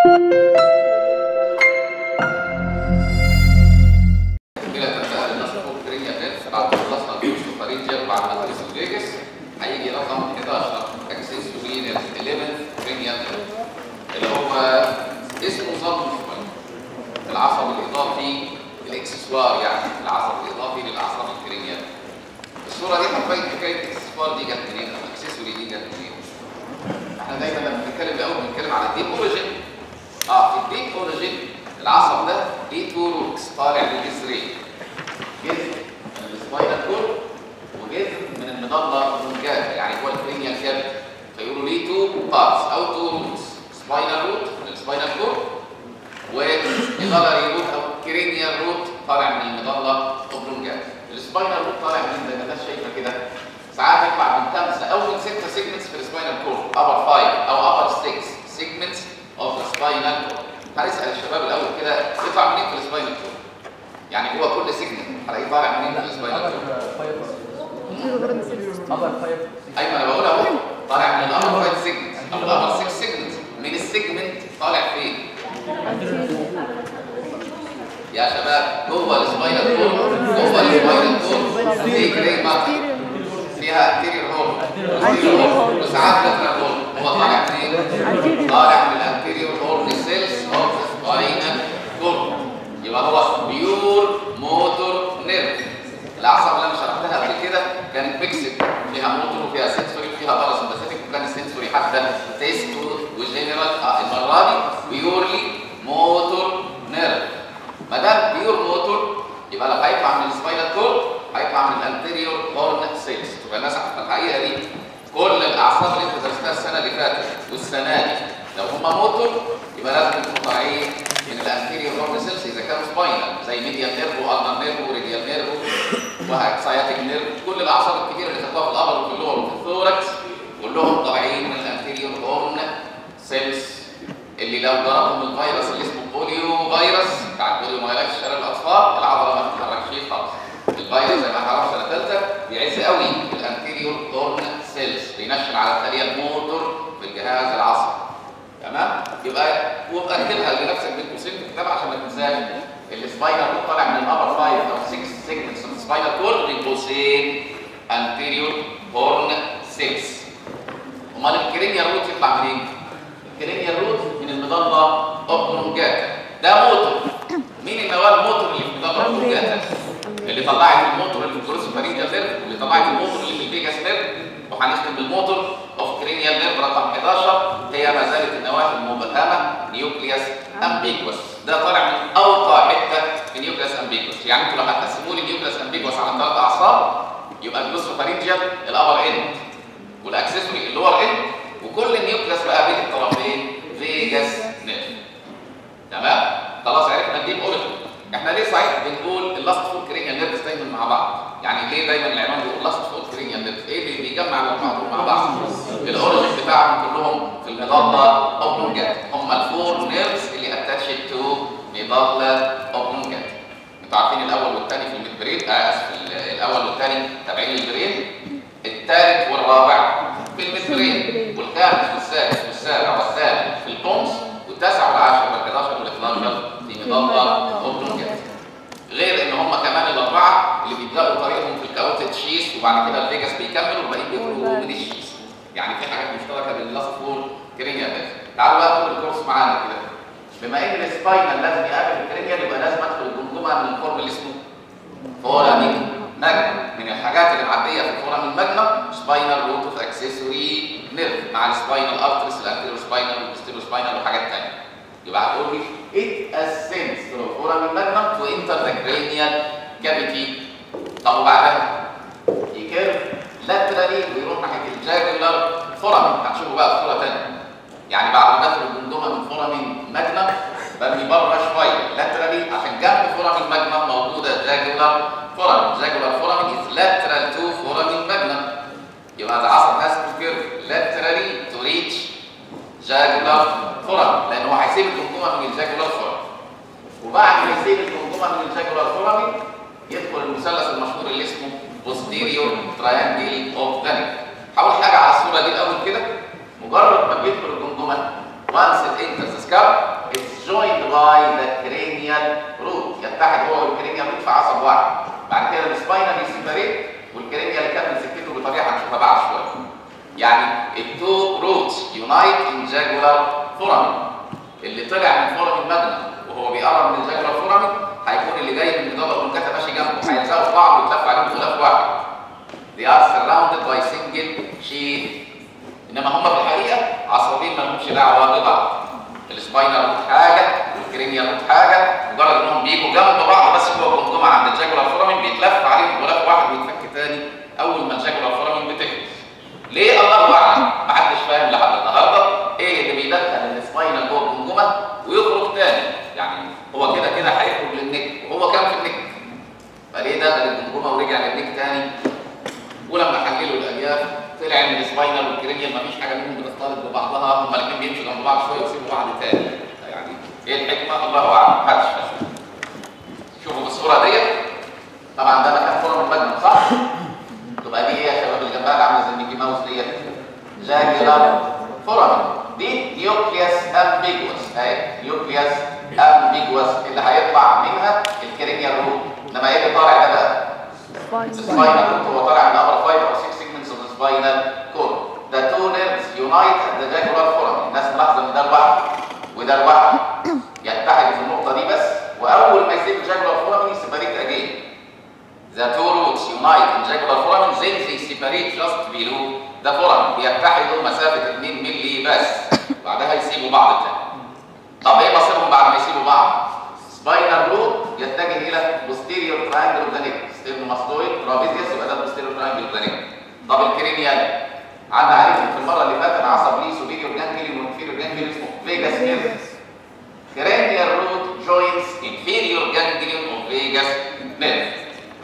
كده تنتهي النص فوق كرينيا نيرف بعد ما خلصنا الجوست فارينجيال بعد ما خلص الجيجس هيجي رقم 11 اكسسوري نيرف 11 كرينيا نيرف اللي هو اسمه ظن العصب الاضافي الاكسسوار يعني العصب الاضافي للاعصاب الكرينيال الصوره دي حرفيا حكايه الاكسسوار دي جت منين او الاكسسوري دي جت منين احنا دايما لما بنتكلم الاول بنتكلم على الديب اوريجين اه في الديب اوريجين العصب ده ليه تو روتس طالع للجذرين جذر من السباينال كورد وجذر من المضله المنجاه يعني هو الكرينيال كابيتال فيقولوا ليه تو بارتس او تو روتس سباينال روت من السباينال كورد وميدالري روت او كرينيال روت طالع من المضله اوبلونجات السباينال روت طالع من زي ما الناس شايفه كده ساعات يطلع من خمسه او من سته سيجمنتس في السباينال كورد ابر 5 او ابر 6 سيجمنتس اوف ذا سباينال كورد هنسال الشباب الاول كده يطلع منين في السباينال كورد يعني هو كل سيجمنت هلاقيه طالع منين في السباينال كورد ايوه انا بقول اهو طالع من الابر 5 سيجمنتس او الابر 6 سيجمنتس من السيجمنت طالع فين يا شباب جوه السباينال كورد جوه السباينال كورد في جراي ماركر فيها انتيريور هورن وساعات لاترال هورن هو طالع منين؟ طالع من الانتيريور هورن سيلز اوف سباينال كورد يبقى هو بيور موتور نيرف الاعصاب اللي انا شرحتها قبل كده كانت ميكسد فيها موتور وفيها سنسوري وفيها باراسمباثيك وكان السنسوري حتى تيستو وجنرال آه المره دي بيورلي موتور نيرف ما دام بيور موتور يبقى لو هيطلع من السباينال كورد هيطلع من الانتيريور هورن سيلز تبقى الناس عارفه الحقيقه دي كل الاعصاب اللي انت درستها السنه اللي فاتت والسنه دي لو هم موتور يبقى لازم يكونوا طالعين من الانتيريور هورن سيلز اذا كانوا سباينال زي ميديال نيرف والنر نيرف وريديال نيرف وساياتيك نيرف كل الاعصاب الكبيره اللي خدوها في الابر وفي اللور وفي الثوركس كلهم طالعين من الانتيريور هورن سيلز اللي لو ضربهم الفيروس اللي اسمه بوليو فيروس بتاع البوليو مايلايتس شلل الاطفال العضله ما تتحركش خالص الفيروس زي ما هنعرف سنه ثالثه بيعز قوي الانتيريور هورن سيلز بينشن على الخليه الموتور في الجهاز العصبي تمام يبقى وابقى اكتبها لنفسك بين قوسين في الكتاب عشان ما تنساش السباينال كورد طالع من الابر 5 او 6 سيجمنتس من السباينال كورد بين قوسين انتيريور هورن سيلز امال الكرينيال روت يطلع منين؟ الكرينيال روت من المضله اوبلونجاتا ده موتور مين النواه الموتور اللي في المضله اوبلونجاتا؟ اللي طلعت الموتور اللي في الكروس فارينجال نيرف واللي طلعت الموتور اللي في الفيجاس نيرف وهنختم بالموتور اوف كرينيال نيرف رقم 11 هي ما زالت النواه المبهمه نيوكليوس امبيجوس ده طالع من اوطى حته في نيوكليوس امبيجوس يعني انتوا لو هتقسموا لي نيوكليوس امبيجوس على ثلاث اعصاب يبقى الكروس فارينجال الابر اند والاكسسوري اللور اند وكل النيوكليوس بقى بين الطرفين فيجاس نيرف تمام خلاص عرفنا الديب اوريجن احنا ليه صحيح بنقول اللاست فول كرينيال نيرفز دايما مع بعض يعني ليه دايما العنوان بيقول لاست فول كرينيال نيرفز ايه اللي بيجمع بعضهم مع بعض الاوريجن بتاعهم كلهم في المضله اوبلونجات هم الفور نيرفز اللي اتاتشد تو مضله اوبلونجات انتوا عارفين الاول والثاني في الميدبرين آه اسف الاول والثاني تابعين للبرين الثالث والرابع في الميدبرين والخامس والسادس والسابع والثامن في البونس والتاسع والعاشر وال11 وال12 في مضله اوبلونجات غير ان هم كمان الاربعه اللي بيبداوا طريقهم في الكاوتد شيس وبعد كده الفيجاس بيكمل والباقيين بيخرجوا من الشيس يعني في حاجات مشتركه بين اللاست فور كرينيال نيرف تعالوا بقى خدوا الكورس معانا كده بما ان السباينال لازم يقابل الكرينيال يبقى لازم ادخل الجمجمه من الفورم اللي اسمه فورامين ماجنم من الحاجات اللي معديه في الفورامين ماجنم سباينال روت اوف اكسسوري نيرف مع السباينال ارتريس الانتيريور سباينال والستيرو سباينال وحاجات ثانيه يبقى هتقول لي it ascends through foramen magnum to enter the cranial cavity طب وبعدها يكيرف laterally ويروح ناحيه الجاجولار فورامين هنشوفه بقى في صوره ثانيه يعني بعد ما ادخل الجمجمه من فورامين ماجنم برمي بره شويه laterally عشان جنب فورامين ماجنم موجوده جاجولار فورامين جاجولار فورامين is lateral to foramen magnum يبقى the عصب has to curve laterally to reach جاجولار فورامين لان هو هيسيب الجمجمه من الجاجولار فورامين وبعد ما يسيب الجمجمه من الجاجولار فورامين يدخل المثلث المشهور اللي اسمه posterior triangle of Danek. هقول حاجه على الصوره دي الاول كده مجرد ما بيدخل الجمجمه once it enters the scalp it's joined by the cranial root يتحد هو والكرينيال root في عصب واحد بعد كده السباينال يسيبريت والكرينيال يكمل سكته بطريقه هنشوفها بعد شويه يعني التو روتس يونايت ان جاجولار فورامين اللي طلع من فورامين ماجنا وهو بيقرب من الجاجولار فورامين هيكون اللي جاي من مدبر والكتا ماشي جنبه هيلزقوا في بعض ويتلف عليهم غلاف واحد they are surrounded by single sheath انما هم في الحقيقه عصبين ما لهمش دعوه ببعض السباينال روت حاجه والكرينيال روت حاجه مجرد انهم بيجوا جنب بعض بس جوه الجمجمه عند الجاجولار فورامين بيتلف عليهم غلاف واحد ويتفك تاني اول ما الجاجولار فورامين بتخلص ليه الله اعلم ما حدش فاهم لحد النهارده ايه اللي بيدخل السباينال جوه الجمجمه ويخرج تاني يعني هو كده كده هيخرج للنك وهو كان في النك فليه دخل الجمجمه ورجع للنك تاني ولما حللوا الالياف طلع ان السباينال والكرينيال مفيش حاجه منهم بتختلط ببعضها هما الاثنين بيمشوا جنب بعض شويه ويسيبوا بعض تاني يعني ايه الحكمه الله اعلم محدش فاهم شوفوا بالصوره ديت طبعا ده مكان فورم المجنون صح؟ تبقى دي ايه يا شباب اللي جنبها اللي عامله زي ميكي ماوس ديت جاجولار فورامين دي نيوكليوس امبيجوس اهي نيوكليوس امبيجوس اللي هيطلع منها الكرينيال روت انما ايه اللي طالع ده بقى؟ السباينال كورد هو طالع من upper five or six segments of the spinal cord. The two nerves unite at the jagular foramen. الناس ملاحظه ان ده لوحده وده لوحده يتحدوا في النقطه دي بس واول ما يسيب الجاجولار foramen يسيبريت again. The two roots unite in jagular foramen then they separate just below the foramen. بيتحدوا مسافه 2 مللي بس بعدها يسيبوا بعض تاني. طب ايه مصيرهم بعد ما يسيبوا بعض؟ سباينال روت يتجه الى posterior triangle of the neck ستيرنوماستويد ترابيزيوس يبقى ده posterior triangle of the neck طب الكرينيال عدى عليكم في المره اللي فاتت عصب ليه سوبيريور جانجليون وانفيريور جانجليون اسمه فيجاس نيرف cranial root joins inferior ganglion of vagus nerve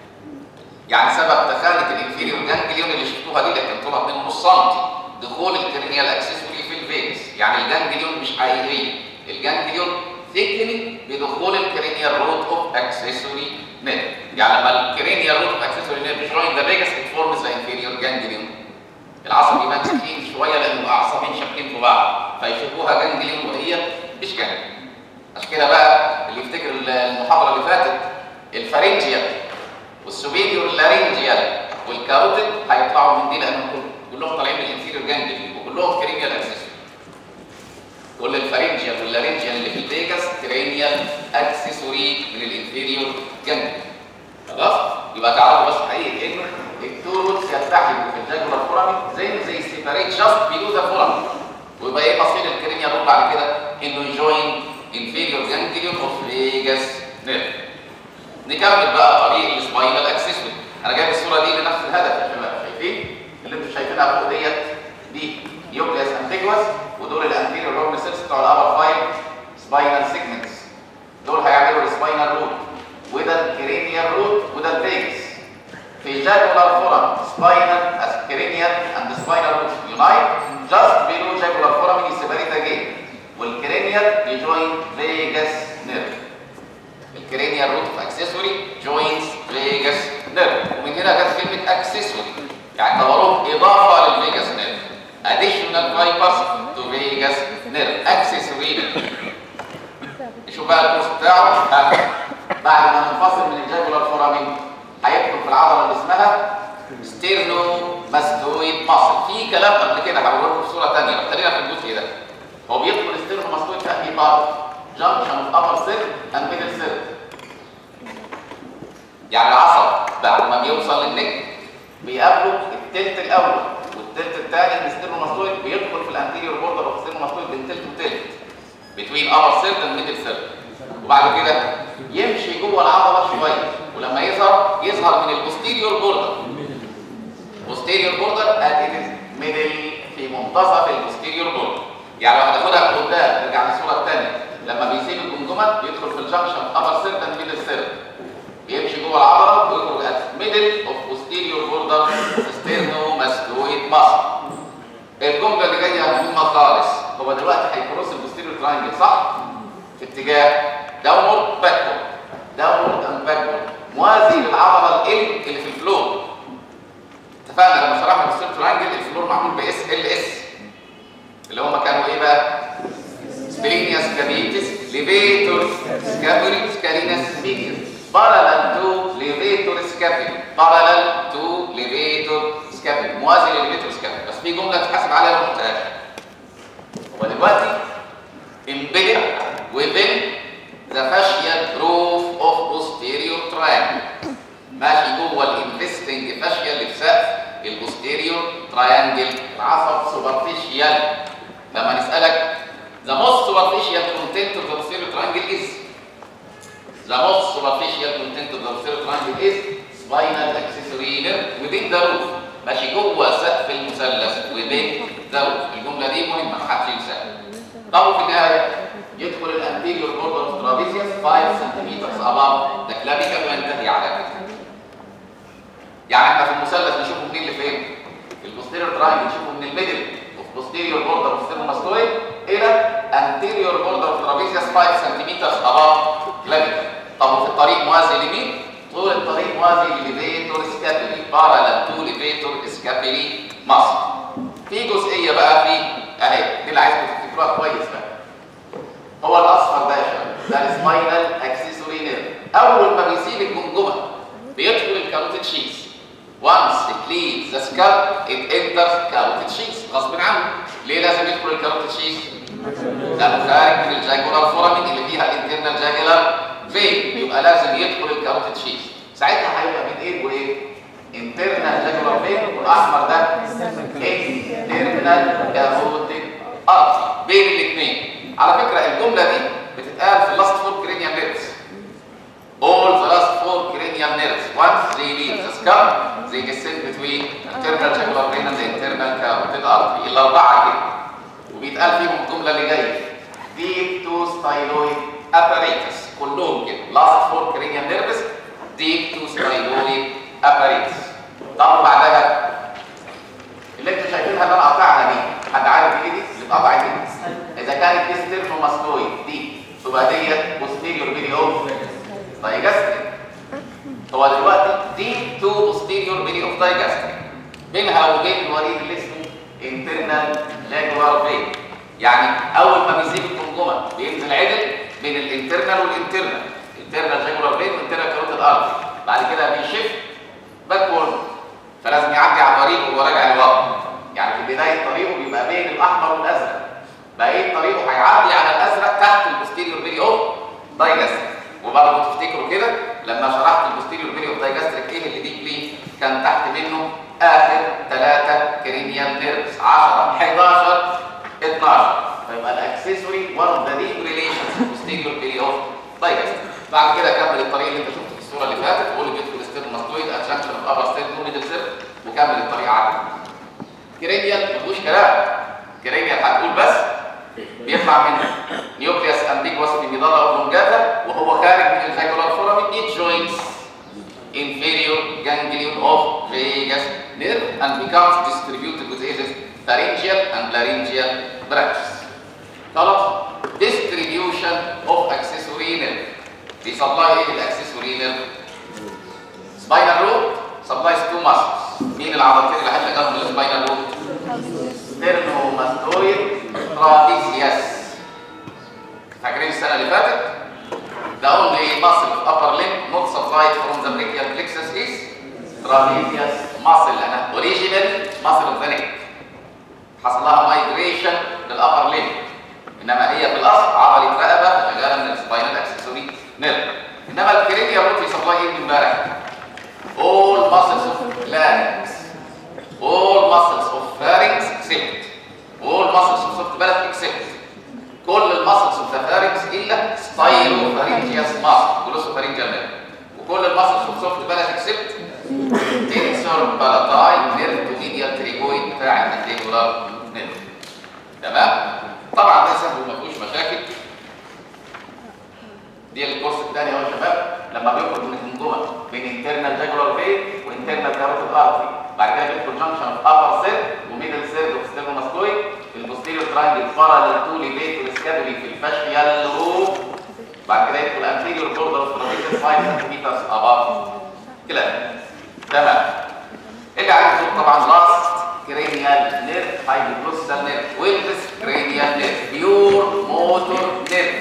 يعني سبب تخانه الانفيريور جانجليون اللي شفتوها دي اللي كانت طولها 2.5 سم دخول الكرينيال اكسسوري في الفيجاس يعني الجانجليون مش حقيقيه الجانجليون ثيكني بدخول الكرينيال روت اوف اكسسوري نيرف يعني لما الكرينيال روت اوف اكسسوري نيرف جوين ذا فيجاس ات فورمز ذا انفيريور جانجليون العصب يبان تخين شويه لان الاعصابين شابكين في بعض فيشوفوها جانجليون وهي مش جانجليون عشان كده بقى اللي يفتكر المحاضره اللي فاتت الفارنجيال والسوبيريور لارنجيال والكاروتيد هيطلعوا من دي لانهم كلهم طالعين من الانفيريور جانجليون وكلهم كرينيال اكسسوري كل الفارنجيال واللارنجيال اللي في الفيجاس كرينيال اكسسوري من الانفيريور جانجليون خلاص يبقى تعرفوا بس حقيقي انه التوروتس يتحدوا في الجاجولار فورامين زي زي سيباريت جاست بيلو ذا فورامين ويبقى ايه مصير الكرينيال روت بعد كده انه يجوين انفيريور جانجليون اوف فيجاس نيرف نكمل بقى طريق السباينال اكسسوري انا جايب الصوره دي لنفس الهدف يا شباب شايفين اللي انتم شايفينها فوق ديت دي نيوكليوس انتيجوس ودول الانتيريور هورن سيلز بتوع الابر فايف سباينال سيجمنتس دول هيعملوا السباينال روت وده الكرينيال روت وده الفيجس في جاكولار فورم سباينال كرينيال اند سباينال روت يونايت جاست بيلو جاكولار فورم يسيبريت اجين والكرينيال يجوين فيجاس نيرف الكرينيال روت في اكسسوري جوينز فيجاس نيرف ومن هنا جت كلمه اكسسوري يعني اعتبروه اضافه للفيجاس نيرف additional fibers to vagus nerve accessory nerve شوف بقى الكورس بتاعه بعد ما ننفصل من الجاكولار فورامين هيدخل في العضله اللي اسمها ستيرنو ماستويد ماسل في كلام قبل كده هقول لكم في صوره ثانيه خلينا في الجزء ده هو بيدخل ستيرنو ماستويد في انهي بارت جنكشن اوف ابر سيل اند ميدل سيل يعني العصب بعد ما بيوصل للنك بيقابله التلت الاول والتلت الثاني الستيرنوماستويد بيدخل في الانتيريور بوردر اوف الستيرنوماستويد بين تلت وتلت بتوين ابر سيرد اند ميدل سيرد وبعد كده يمشي جوه العضله شويه ولما يظهر يظهر من البوستيريور بوردر بوستيريور بوردر ات ميدل في منتصف البوستيريور بوردر يعني لو هتاخدها من قدام نرجع للصوره الثانيه لما بيسيب الجمجمه بيدخل في الجنكشن ابر سيرد اند ميدل سيرد بيمشي جوه العضله ويخرج ات ميدل اوف posterior border sternomastioid muscle الجمله اللي جايه مهمه خالص هو دلوقتي هيكروس البوستيريور تراينجل صح في اتجاه داونورد باكورد داونورد اند باكورد موازي للعضله ال اللي في الفلور اتفقنا لما شرحنا البوستيريور تراينجل الفلور معمول باس ال اس اللي هم كانوا ايه بقى scabitis levator scapulae scalenus medius parallel to levator scapulae parallel to levator scapulae موازي لليفيتور scapulae بس في جمله تحاسب عليها لو ما قلتهاش هو دلوقتي embedded within the fascial roof of posterior triangle ماشي جوه الانفستنج فاشيا اللي في سقف البوستيريور تراينجل العصب سوبرفيشيال لما نسالك the most superficial content of the posterior triangle is the most superficial content of the posterior triangle is spinal accessory nerve within the roof ماشي جوه سقف المثلث within the roof الجمله دي مهمه ما حدش ينساها طب في النهايه يدخل الانتيريور بوردر اوف ترابيزيوس 5 سم above the clavicle وينتهي على كده يعني احنا في المثلث نشوفه منين لفين؟ في البوستيريور تراينجل نشوفه من الميدل اوف بوستيريور بوردر اوف ستيرنوماستويد الى انتيريور بوردر اوف ترابيزيوس 5 سم اباف كلافيكل طب وفي الطريق موازي لمين؟ طول الطريق موازي لليفيتور سكابيلي بارالل تو ليفيتور سكابيلي ماسل في جزئيه بقى في اهي دي اللي عايزكم تفتكروها كويس بقى هو الاصفر ده يا شباب ده السباينال اكسسوري نيرف اول ما بيسيب الجمجمه بيدخل الكاروتيد شيز once it leaves the scalp it enters carotid sheath غصب عنه ليه لازم يدخل الكاروتيد شيز ده خارج من الجاكولار فورامين اللي فيها الانترنال جاكولار فين يبقى لازم يدخل الكاروتيد شيز ساعتها هيبقى من ايه وايه انترنال جاكولار فين والاحمر ده انترنال كاروتيد ارتري بين الاثنين على فكره الجمله دي بتتقال في اللاست فور كرينيال نيرفز all the last four cranial nerves once they leave the skull they descend between internal jugular vein and the internal carotid artery الاربعه كده وبيتقال فيهم الجمله اللي جايه deep to styloid apparatus كلهم كده last four cranial nerves deep to styloid apparatus طب بعدها اللي انتوا شايفينها اللي انا قاطعها دي حد عارف ايه دي؟ اللي اتقطعت دي اذا كانت دي ستيرنوماستويد دي تبقى ديت posterior video digastric هو دلوقتي دي تو posterior video of digastric بينها وبين الوريد اللي اسمه internal jagular vein يعني اول ما بيسيب الجمجمه بينزل عدل بين الانترنال والانترنال internal jagular vein والانترنال carotid artery بعد كده بيشف باكورد فلازم يعدي على الوريد وهو راجع لورا يعني في بدايه طريقه بيبقى بين الاحمر والازرق بقيه طريقه هيعدي على الازرق تحت البوستيريور فيديو اوف دايجاستريك وبرضه تفتكروا كده لما شرحت البوستيريور فيديو اوف دايجاستريك ايه اللي ديبلي كان تحت منه اخر ثلاثه كرينيال نيرفز 10 11 12 فيبقى الاكسسوري وان اوف ذا ديب ريليشنز بوستيريور فيديو اوف دايجاستريك بعد كده كمل الطريق اللي انت شفته في الصوره اللي فاتت وقول لي بيدخل ستيرنوماستويد اتشانكشن اوف ابر ستيرنو ميدل سيرف وكمل الطريق عادي كرينيال ما فيهوش كلام كرينيال هتقول بس بيطلع منه نيوكليوس امبيجوس بيميدالا اوبلونجاتا وهو خارج من الجاكولار فورامين it joins inferior ganglion of vagus nerve and becomes distributed with ages pharyngeal and laryngeal branches خلاص distribution of accessory nerve بيسبلاي ايه الاكسسوري نيرف spinal root supplies two muscles مين العضلتين اللي هتلاقيهم في السباينال روت ستيرنوماستويد trapezius فاكرين السنه اللي فاتت the only muscle of upper limb not supplied from the brachial plexus is trapezius muscle لانها originally muscle of the neck حصل لها migration للupper limb انما هي في الاصل عضله رقبه شغاله من السباينال اكسسوري نيرف انما الكرينيال روت بيسبلاي ايه من امبارح all muscles of larynx all muscles of pharynx except all muscles of soft palate except كل المسلز اوف ذا فارنكس الا ستايلوفارينجيوس ماسل جلوسوفارينجيال نيرف وكل المسلز اوف سوفت بالات اكسبت تنسور بالاتاي نيرف ميديال تريجويد بتاع الانتيجولار نيرف تمام طبعا ده سهل وما فيهوش مشاكل دي الكورس الثاني اهو يا شباب لما بيخرج من الجمجمه بين انترنال جاكولار فين وانترنال كاروتيد ارتري بعد كده بيدخل جنكشن اوف ابر سيل وميدل سيل اوف ستيرنوماستويد البوستيريور تراينجل بارالل تو ليفيتور سكابولي في الفاشيال لوب بعد كده يدخل انتيريور بوردر اوف ترابيزيس 5 سم اباف كده تمام اللي عايز يقول طبعا لاست كرينيال نيرف هايبوجلوسال نيرف ويلبس كرينيال نيرف بيور موتور نيرف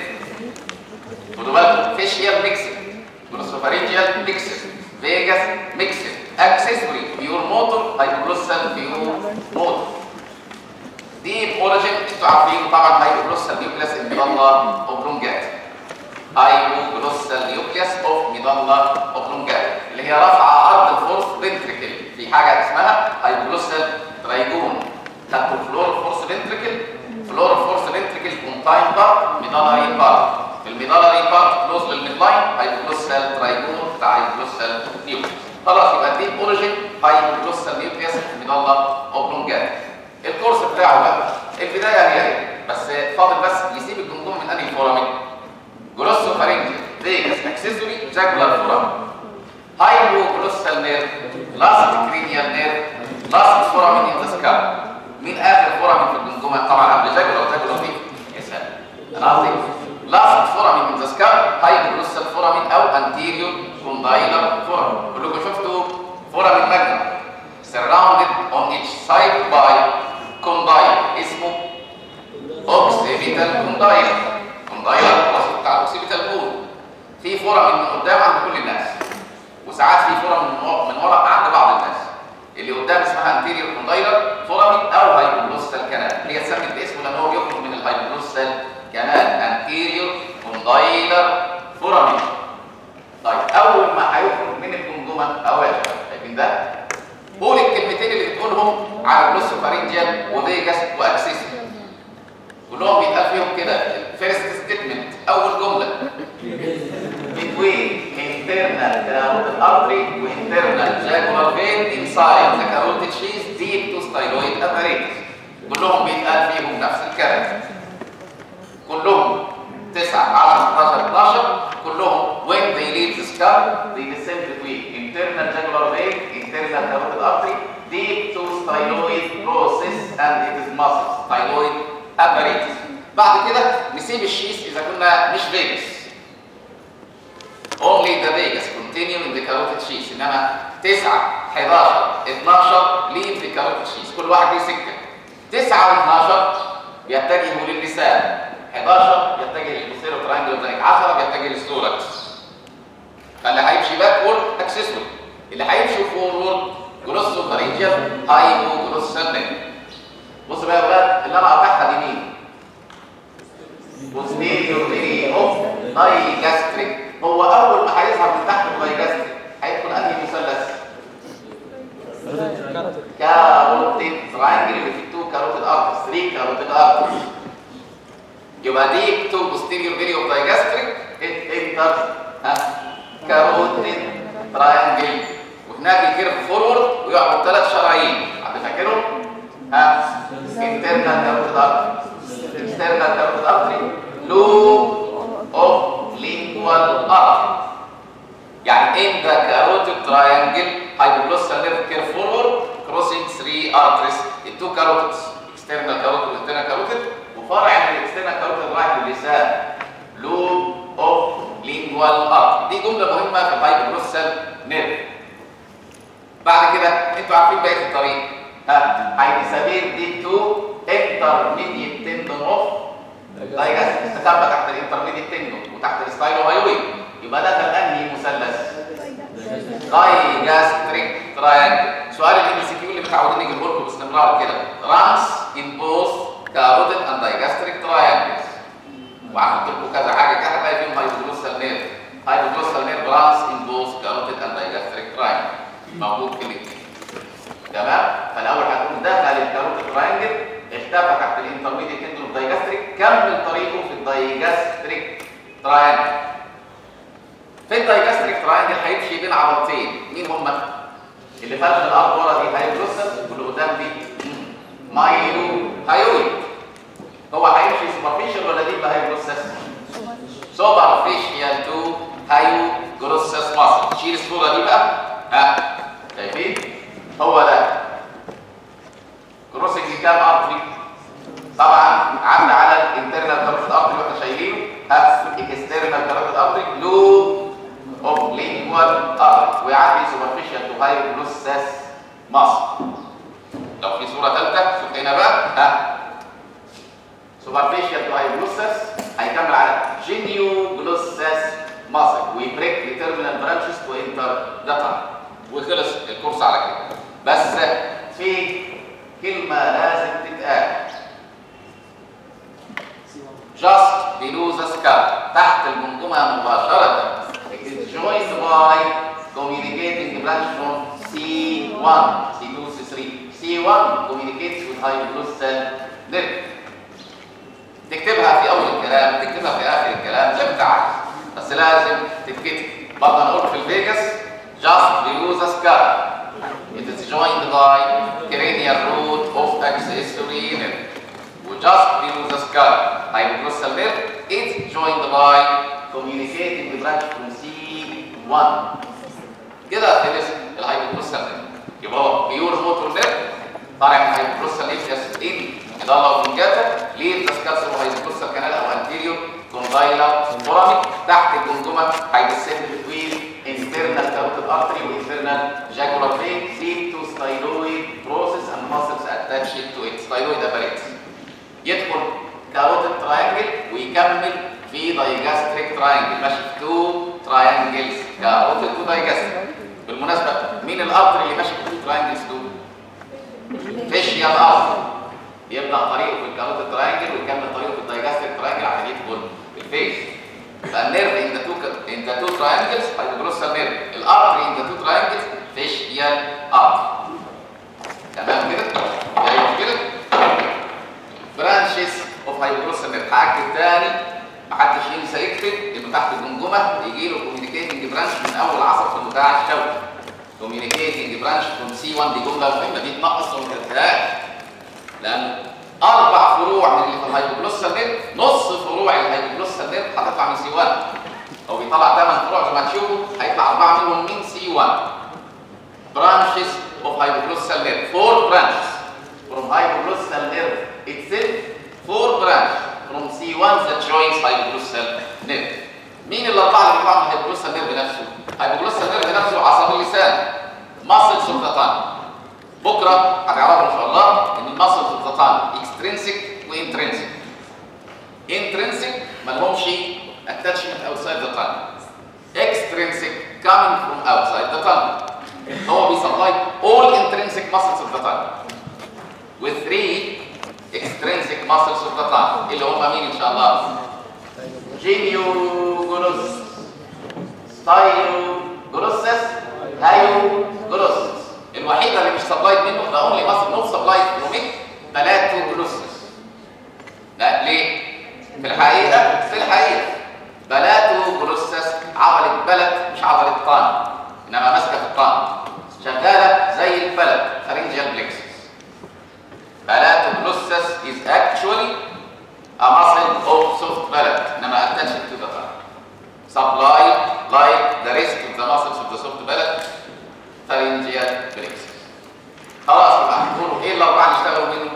في حاجه اسمها هايبوجلوسال ترايجون خدتوا فلور فورس فنتريكل فلور فورس فنتريكل كونتاين بارت ميدالاري بارت الميدالاري بارت كلوز للميدلاين هايبوجلوسال ترايجون بتاع هايبوجلوسال نيوكليس خلاص يبقى دي اوريجين هايبوجلوسال نيوكليس ميدالا اوبلونجات الكورس بتاعه بقى البدايه هي هي بس فاضل بس يسيب الجمجمه من انهي فورامين جلوسو فارنجي فيجاس اكسسوري جاكولار فورامين هايبوجلوسال نيرف لاست كرينيال نيرف لاست فورامين ان ذا سكاب مين اخر فورامين في الجمجمه طبعا قبل جاكولار جاكولار فيه يا سلام انا قصدي لاست فورامين ان ذا سكاب هايبوجلوسال فورامين او انتيريور كوندايلر فورامين كلكم شفتوا فورامين ماجنم surrounded on each side by condyle اسمه occipital condyle condyle الوسط بتاع الاوكسيبيتال بول في فورامين من قدام عند كل الناس وساعات في فورامين من ورا من ورا عند بعض الناس اللي قدام اسمها anterior condylar فورامين او هايبوجلوسال كانال هي اتسمت باسمه لان هو بيخرج من الهايبوجلوسال كانال anterior condylar فورامين طيب اول ما هيخرج من الجمجمه اول شايفين ده قول الكلمتين اللي بتقولهم على جلوسوفارينجيال وفيجاس واكسس كلهم بيتقال فيهم كده الفيرست ستيتمنت اول جمله between internal carotid artery وinternal jugular vein inside the carotid sheath deep to styloid apparatus كلهم بيتقال فيهم نفس الكلام كلهم 9 10 11 12 كلهم when they leave the skull they descend between internal jugular vein internal carotid artery deep to styloid process and it is muscle styloid apparatus بعد كده نسيب الشيس اذا كنا مش فيجاس only the vegas continue in the carotid sheath انما 9 11 12 leave the carotid sheath كل واحد ليه سكه 9 و12 بيتجهوا للسان 11 بيتجه للسيرو ترانجل زي 10 بيتجه للثوركس فاللي هيمشي باكورد اكسسوري اللي هيمشي فورورد جلوسو فارينجيال هايبو جلوسال نيك بص بقى يا ولاد اللي انا قاطعها دي مين؟ posterior area of digastric هو اول ما هيظهر من تحت الدايجاستريك هيدخل انهي مثلث؟ كاروتيد تراينجل اللي فيه تو كاروتيد ارتس 3 كاروتيد ارتس يبقى دي تو posterior area of digastric it enters ها كاروتيد تراينجل وهناك الكيرف فورورد ويعمل ثلاث شرايين حد فاكرهم؟ ها internal carotid artery external carotid artery loop of lingual artery يعني in the carotid triangle hypoglossal nerve curve forward crossing three arteries the two carotids external carotid internal carotid وفرع من الاكسترنال carotid رايح للسان loop of lingual artery دي جمله مهمه في الهايبوجلوسال نيرف بعد كده انتوا عارفين بقيه الطريق ها هيسابير دي تو انترميديت تندون اوف دايجاستريك استخبى تحت الانترميديت تندون وتحت الستايلو هايوي يبقى ده كان انهي مثلث دايجاستريك تراينجل سؤال الام سي كيو اللي متعودين نجيبه لكم باستمرار كده رانس ان بوث كاروتيد اند دايجاستريك تراينجلز وعملت لكم كذا حاجه كده بقى فيهم هايبوجلوسال نيرف هايبوجلوسال نيرف رانس ان بوث كاروتيد اند دايجاستريك تراينجل موجود في الاثنين تمام فالاول هتقول دخل الكاروتيد تراينجل اختفى تحت الانترميديت تندون دايجاستريك كمل طريقه في الدايجاستريك تراينجل في الدايجاستريك تراينجل هيمشي بين عضلتين مين هما اللي فرد الارض ورا دي هايبروسس واللي قدام دي مايلو هايويد هو هيمشي سوبرفيشال ولا ديب هايبروسس سوبرفيشال تو هايو جروسس ماسل شيل الصوره دي بقى ها شايفين هو ده كروسنج كام ارتري طبعا عدى على الانترنال كاروتيد ارتري واحنا شايلينه ها اكسترنال كاروتيد ارتري لو اوف لينجوال ارتري ويعدي سوبرفيشال تو هايبروسس ماسل لو في صوره ثالثه شوف هنا بقى ها سوبرفيشال تو هايبروسس هيكمل على جينيو جلوسس ماسل ويبريك لتيرمينال برانشز تو انتر ذا وخلص الكورس على كده بس في كلمه لازم تتقال just below the skull تحت الجمجمه مباشره it is joined by communicating branch from C1 1 C2 C3 C1 communicates with hypoglossal nerve تكتبها في اول الكلام تكتبها في اخر الكلام زي ما انت عايز بس لازم تتكتب برضه هنقول في الفيجاس just below the skull it is joined by cranial root of accessory nerve وجاست below the skull hypoglossal nerve is joined by communicating branch from C1 كده خلص الهايبوجلوسال نيرف يبقى هو بيور موتور نيرف طالع من الهايبوجلوسال نيرف ان اضافه وفنجاتا ليه تسكسر هايبوجلوسال كانال او انتيريور كوندايلا فورامي تحت الجمجمه هيدسند بتوين internal carotid artery وinternal jugular vein lead to styloid process and muscles attached to it styloid apparatus يدخل كاروتيد تراينجل ويكمل في دايجاستريك تراينجل ماشي في تو تراينجلز كاروتيد ودايجاستريك بالمناسبه مين الارتري اللي ماشي في التو تراينجلز دول؟ فيشيال ارتري يبدا طريقه في الكاروتيد تراينجل ويكمل طريقه في الدايجاستريك تراينجل عشان يدخل في الفيس فالنيرف ان ذا تو ان ذا تو تراينجلز هيدروسال نيرف الارتري ان ذا تو تراينجلز فيشيال ارتري تمام كده؟ ايوه كده؟ برانشز اوف هايبروسال نيرف هاكد تاني محدش ينسى يكتب انه تحت الجمجمه يجي له كوميونيكيتنج برانش من اول عصب في المتاع الشوكي كوميونيكيتنج برانش فروم سي 1 دي جمله مهمه دي تنقص وما تنساهاش لان اربع فروع من اللي في الهايبوجلوسال نيرف نص فروع الهايبوجلوسال نيرف هتطلع من سي 1 هو بيطلع ثمان فروع زي ما هتشوفوا هيطلع اربعه منهم من سي 1 برانشز اوف هايبوجلوسال نيرف فور برانشز from hypoglossal nerve itself four branch from C1 that joins hypoglossal nerve مين الاربعه اللي بيطلعوا من hypoglossal nerve نفسه hypoglossal nerve نفسه عصب اللسان muscles of the tongue بكره هتعرفوا ان شاء الله ان المسلز اوف ذا tongue extrinsic وintrinsic intrinsic ما لهمش attachment outside the tongue extrinsic coming from outside the tongue هو بيسبلاي all intrinsic muscles of the tongue with three extrinsic muscles of the tongue اللي هم مين ان شاء الله genioglossus styloglossus hyoglossus الوحيده اللي مش سبلايد منه the only muscle not supplied from it balatoglossus لا ليه في الحقيقه في الحقيقه balatoglossus عضله بلد مش عضله طان انما ماسكه في الطان شغاله زي البلد pharyngeal plexus Balatoglossus is actually a muscle of soft palate انما attached to the tongue. Supply like the rest of the muscles of the soft palate pharyngeal plexus. خلاص يبقى هنقول ايه الاربعه اللي اشتغلوا منه؟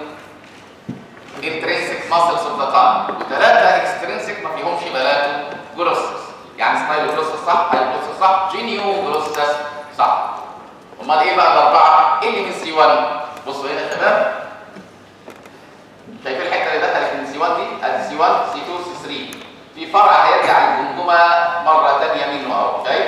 intrinsic muscles of the tongue وثلاثه extrinsic ما فيهمش balatoglossus يعني styloglossus صح؟ hyoglossus صح؟ genioglossus صح. امال ايه بقى الاربعه؟ ايه اللي من سي 1؟ بصوا هنا يا شباب شايفين الحته اللي دخلت من سي 1 دي ادي سي 1 سي 2 سي 3 في فرع هيرجع للجمجمه مره ثانيه منه اهو شايف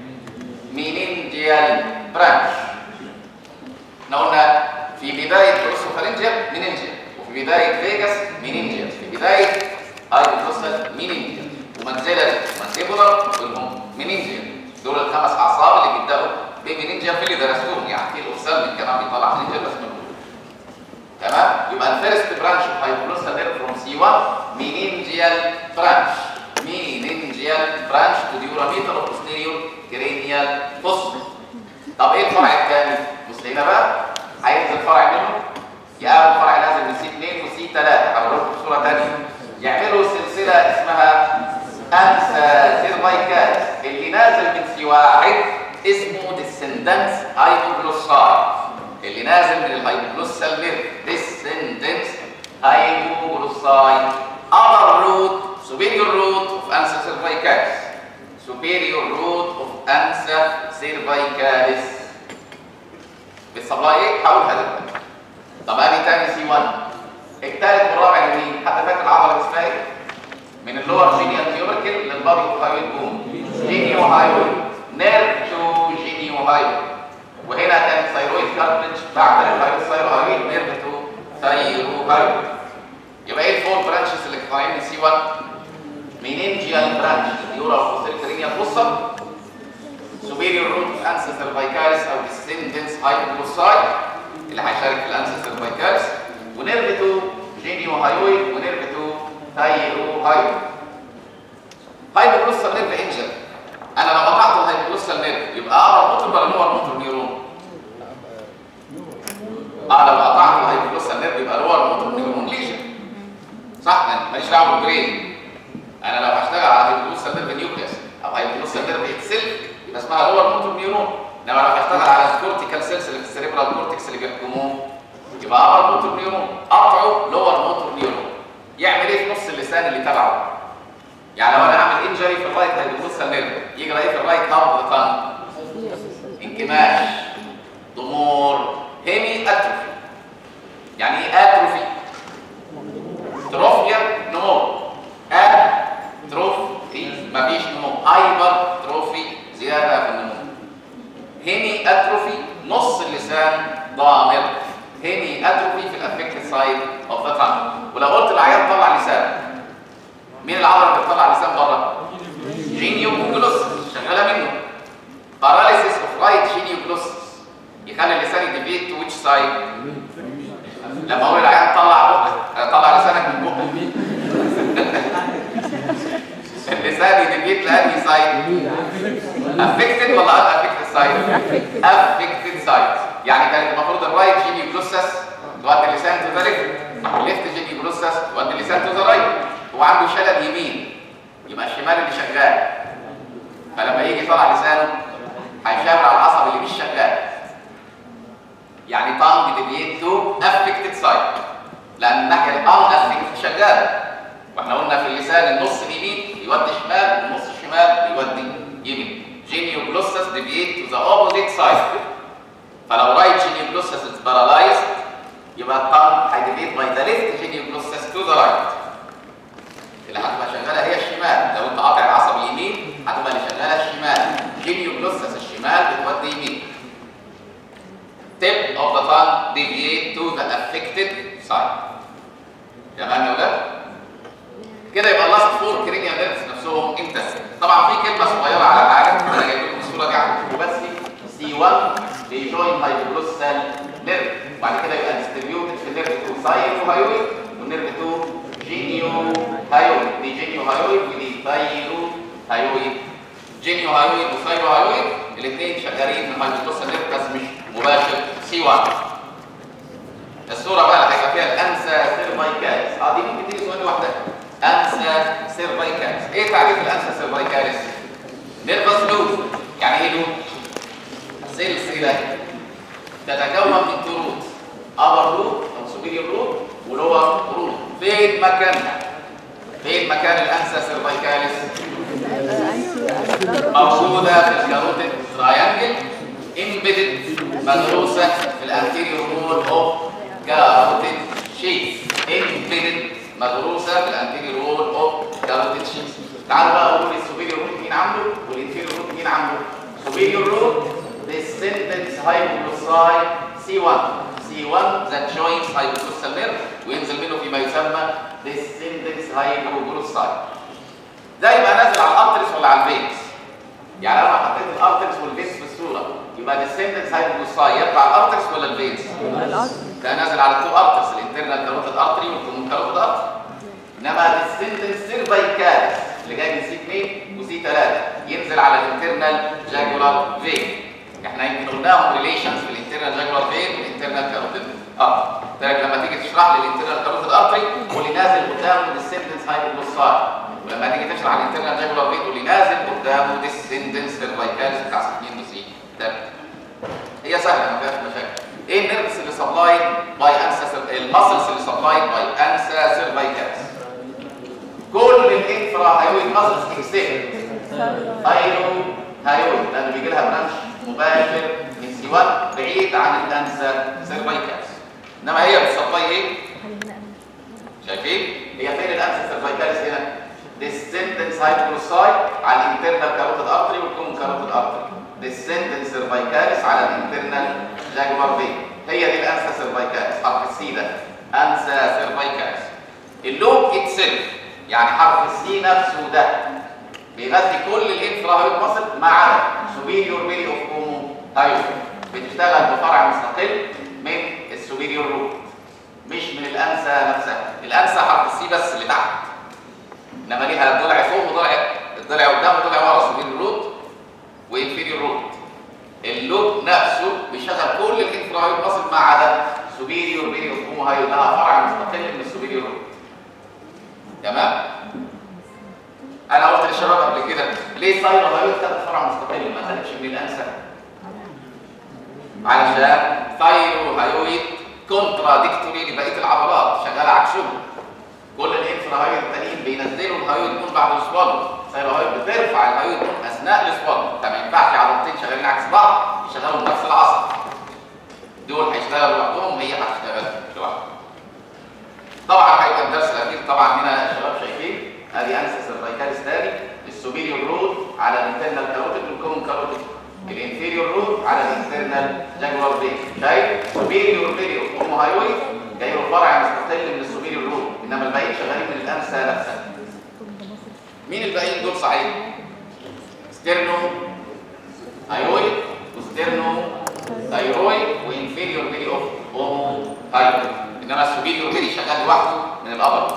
مينينجيال برانش احنا قلنا في بدايه بروسوفارنجيال مينينجيال وفي بدايه فيجاس مينينجيال في بدايه ايروفوسال مينينجيال ومنزله مانتيبولار كلهم مينينجيال دول الخمس اعصاب اللي بيبداوا بمينينجيال في اللي درستوهم يعني في الاوفسال كمان بيطلع مينينجيال بس من تمام يبقى الفيرست برانش اوف هايبوجلوسال نيرف فروم سي 1 مينينجيال برانش مينينجيال برانش تو ديوراميتر اوف بوستيريور كرينيال فوسفور طب ايه الفرع الثاني بص هنا بقى هينزل فرع منه يقابل فرع نازل من سي 2 وسي 3 هقول لكم بصوره ثانيه يعملوا سلسله اسمها انسا سيرفايكال اللي نازل من سي 1 اسمه ديسندنس هايبوجلوساي اللي نازل من الهايبوجلوسال نيرف ديسندنس هايبوجلوساي upper root superior root of ansa cervicalis superior root of ansa cervicalis بتصبلها ايه؟ هقولها دلوقتي طب ادي تاني سي 1 الثالث والرابع لمين؟ حد فاكر العضله اسمها ايه؟ من اللور جينيال تيوريكل للبادي وهايويد بون جينيو هايويد نيرف تو جينيو هايويد وهنا كان ثايرويد كارتلج بعد الهايويد ثايرويد نيرف تو ثايرويد يبقى ايه الفور برانشز اللي طالعين من سي 1 مينينجيال برانش اليورا فوسيل كرينيا فوسا superior root انسا سيرفايكاليس او descendants هايبوكلوساي اللي هيشارك في الانسا سيرفايكاليس ونيرف 2 جينيو هايويد ونيرف 2 تايرو هايويد هايبوكلوسال نيرف انجل انا لو قطعت الهايبوكلوسال نيرف يبقى اقرب موتور ولا لور موتور نيورون اه لو قطعت الهايبوكلوسال نيرف يبقى لور موتور نيورون ليجن صح أنا ماليش دعوه بالبرين انا لو هشتغل على هايبوكلوسال نيرف نيوكليس او هايبوكلوسال نيرف اكسل يبقى اسمها لور موتور نيورون انما لو هشتغل على الكورتيكال سيلز اللي في السيريبرال كورتكس اللي بيحكموه يبقى ابر موتور نيورون قطعه لور موتور نيورون يعمل ايه في نص اللسان اللي تبعه يعني لو انا اعمل انجري في الرايت هايبوكلوسال نيرف يجرى ايه في الرايت هارد تانج انكماش ضمور هيمي اتروفي يعني ايه اتروفي تروفيا نمو اتروفي مفيش نمو هايبر تروفي زياده في النمو هيمي اتروفي نص اللسان ضامر هيمي اتروفي في الافكتد سايد اوف ذا تانج ولو قلت العيان طلع لسان مين العضله اللي بتطلع لسان بره جينيو جلوس شغاله منه باراليسيس اوف رايت جينيو جلوس يخلي اللسان يديفيت تو ويتش سايد لما اقول العيان طلع بقك طلع لسانك من بقك اللسان يديفيت لانهي سايد افكتد ولا ان افكتد سايد افكتد سايد يعني كانت المفروض الرايت جينيو جلوسس تودي اللسان تو ذا ليفت الليفت جينيو جلوسس تودي اللسان تو ذا رايت هو عنده شلل يمين يبقى الشمال اللي شغال فلما يجي طلع لسانه هيشاور على العصب اللي مش شغال يعني طعم ديفيت تو افكتد سايد لان الناحيه الان افكتد شغاله واحنا قلنا في اللسان النص اليمين يودي شمال والنص الشمال يودي يمين جينيو جلوسس ديفيت تو ذا اوبوزيت سايد فلو رايت جينيو جلوسس از بارالايزد يبقى الطعم هيديفيت باي ذا ليفت جينيو جلوسس تو ذا رايت اللي هتبقى شغاله هي الشمال لو انت قاطع العصب اليمين هتبقى اللي شغاله الشمال جينيو جلوسس الشمال بتودي يمين tip of the tongue deviate to the affected side تمام يا ولاد كده يبقى اللاست فور كرينيال نيرفز نفسهم امتى طبعا في كلمه صغيره على حاجه انا جايب لكم الصوره دي عندكم بس سي 1 بيجوين هايبوجلوسال نيرف وبعد كده يبقى ديستريبيوتد في نيرف 2 سايتو هايويد ونيرف 2 جينيو هايويد دي جينيو هايويد ودي ثايرو هايويد جينيو هايويد وثايرو هايويد الاثنين شغالين من هايبوجلوسال نيرف بس مش مباشر سي 1 الصوره بقى اللي هيبقى فيها الانسا سيرفايكاليس اه دي ممكن تيجي سؤال لوحدها انسا سيرفايكاليس ايه تعريف الانسا سيرفايكاليس نيرفس لوب يعني ايه لوب سلسله تتكون من تو روت ابر روت او سوبيريور روت ولور روت فين مكانها فين مكان الانسا سيرفايكاليس موجوده في الكاروتيد تراينجل امبيدد مدروسه في الانتيريور وول اوف كاروتيد شيت امبيدد مدروسه في الانتيريور وول اوف كاروتيد شيت تعالوا بقى اقول السوبيريور روت مين عامله والانتيريور روت مين عامله سوبيريور روت descendants hypoglossal C1 C1 that joins hypoglossal nerve وينزل منه فيما يسمى descendants hypoglossal ده يبقى نازل على الارتريس ولا على الفينز يعني انا حطيت الارتريس والفينز في الصوره يبقى descendants hypoglossal يطلع الارتريس ولا الفينز ده نازل على التو ارتريس الانترنال كاروتيد ارتري والكومون كاروتيد ارتري انما descendants cervicalis اللي جاي من سي 2 وسي 3 ينزل على الانترنال جاكولار فين احنا يمكن قلناهم ريليشنز في الانترنال جاكولار فين والانترنال كاروتيد ارتري ده لما تيجي تشرح لي الانترنال كاروتيد ارتري واللي نازل قدامه descendants hypoglossal ولما تيجي تشرح الانترنال جاكولار فين واللي نازل قدامه descendants cervicalis بتاع سي 2 وسي 3 هي سهله ما فيهاش مشاكل ايه النيرفز اللي سبلايد باي انسا الماسلز اللي سبلايد باي انسا سيرفايكالس كل الانفرا هايويد ماسلز اكسبت ايرو هايويد لانه بيجي لها برانش مباشر من سي 1 بعيد عن الانسا سيرفايكالس انما هي بتسبلاي ايه شايفين هي فين الانسا سيرفايكالس هنا descendants hypoglossal على الانترنال كاروتيد ارتري والكومون كاروتيد ارتري descendants cervicalis على الانترنال جاكولار فين هي دي الانسا سيرفايكالس حرف السي ده انسا سيرفايكالس اللوب اتسلف يعني حرف السي نفسه ده بيغذي كل الانفراهيد ماسل ما عدا سوبيريور بيلي اوف اومو هايو بتشتغل بفرع مستقل من السوبيريور روت مش من الانسه نفسها الانسه حرف السي بس اللي تحت انما ليها ضلع فوق وضلع الضلع قدام وضلع ورا سوبيريور روت وانفيريور روت اللوب نفسه بيشغل كل الانفراهيد ماسل ما عدا سوبيريور بيلي اوف اومو هايو لها فرع مستقل من السوبيريور روت تمام انا قلت للشباب قبل كده ليه سايرو هايوت خدت فرع مستقل ما خدتش من الانسه علشان ثايرو هايويد كونتراديكتوري لبقيه العضلات شغاله عكسهم كل الانفراهايويد التانيين بينزلوا الهايويد بون بعد الاسبوع ثايرو هايويد بترفع الهايويد بون اثناء الاسبوع فما ينفعش عضلتين شغالين عكس بعض يشغلوا نفس العصب دول هيشتغلوا لوحدهم وهي هتشتغل لوحدها طبعا هيبقى الدرس الاخير طبعا هنا الشباب شايفين ادي انسس الرايكاليس تاني السوبيريور رود على الانترنال كاروتيد والكومن كاروتيد الانفيريور رود على الانترنال جاكولار بين شايف سوبيريور بيريور اوموهايويد جاي له فرع مستقل من السوبيريور رود انما الباقيين شغالين من الانسه نفسها مين الباقيين دول صحيح ستيرنو هايويد وستيرنو ثايرويد وانفيريور بيري اوف اوموهايويد انما السوبيريور بيري شغال لوحده من الابر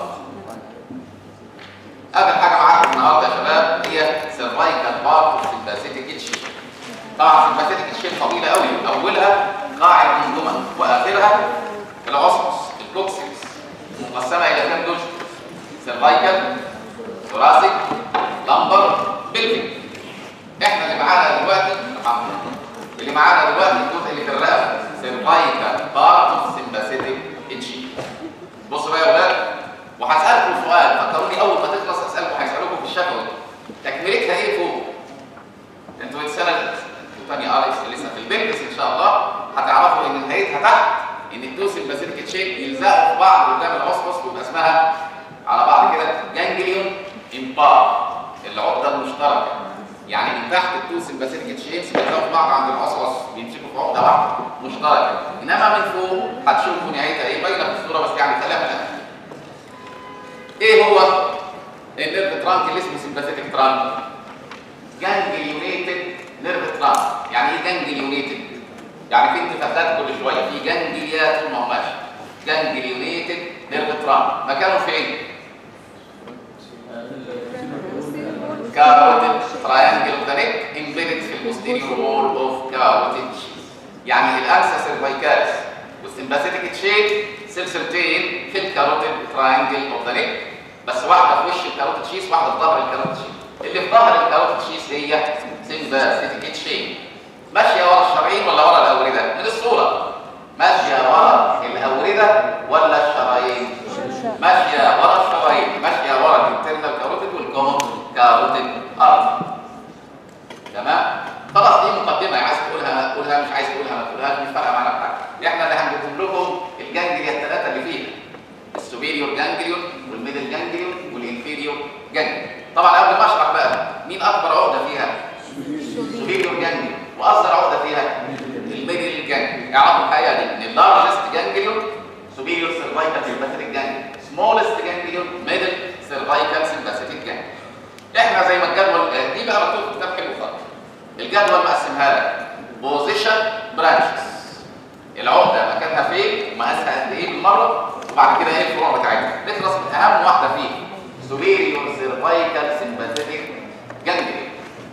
اخر حاجه معاكم النهارده يا شباب هي سيرفايكال بارت سمباثيتيك تشين طبعا سمباثيتك تشين طويله قوي اولها قاع الجمجمه واخرها العصمص البروكسيمس مقسمه الى كام جزء سيرفايكال ثوراسيك لامبر بلفيك احنا اللي معانا دلوقتي اللي معانا دلوقتي الجزء اللي في الرقبه سيرفايكال بارت سمباثيتك تشين بصوا بقى يا ولاد وهسألكم سؤال فكروني أول ما تخلص أسألكم هيسألوكم في الشفوي تكملتها إيه فوق؟ أنتوا السنة الثانية أليكس لسه في البنكس إن شاء الله هتعرفوا إن نهايتها تحت إن الدوس البازيليك تشيك يلزقوا في بعض قدام العصبص ويبقى اسمها على بعض كده جانجليون إمبار العقدة المشتركة يعني من تحت الدوس البازيليك تشينز بيلزقوا في بعض عند العصبص بيمسكوا في عقدة واحدة مشتركة إنما من فوق هتشوفوا نهايتها إيه باينة في الصورة بس يعني خليها في الآخر ايه هو النيرف ترانك اللي اسمه سمباثيتك ترانك جانجليونيتد نيرف ترانك يعني ايه جانجليونيتد يعني في انتفاخات كل شويه في جانجليات طول ما هو ماشي جانجليونيتد نيرف ترانك مكانه فين كاروتيد تراينجل اوف ذا نيك امبيدد في البوستيريور وول اوف كاروتيد يعني الانسا سيرفايكالس والسمباثيتك تشيك سلسلتين في الكاروتيد تراينجل اوف ذا نيك بس واحده في وش الكاروتيد شيس واحده في ظهر الكاروتيد شيس اللي في ظهر الكاروتيد شيس هي سمباثيتك تشين ماشيه ورا الشرايين ولا ورا الاورده من الصوره ماشيه ورا الاورده ولا الشرايين ماشيه ورا الشرايين ماشيه ورا الانترنال كاروتيد والكومون كاروتيد ارض تمام خلاص دي مقدمه عايز تقولها قولها مش عايز تقولها ما تقولهاش مش فارقه معانا بحاجه احنا اللي هنجيب لكم الجانجليا الثلاثه اللي فيها السوبيريور جانجليون والميدل جانجليون والانفيريور جانجليون طبعا قبل ما اشرح بقى مين اكبر عقده فيها السوبيريور جانجليون واصغر عقده فيها الميدل جانجليون اعرفوا الحقيقه دي ان اللارجست جانجليون سوبيريور سيرفايكال سمباثيك جانجليون سمولست جانجليون ميدل سيرفايكال سمباثيك جانجليون احنا زي ما الجدول دي بقى مكتوب في كتاب حلو خالص الجدول مقسمها لك بوزيشن برانشز العقده مكانها فين ومقاسها قد ايه بالمره وبعد كده ايه الفروع بتاعتها نخلص من اهم واحده فيه سوبيريور سيرفايكال سمباثيك جانجليون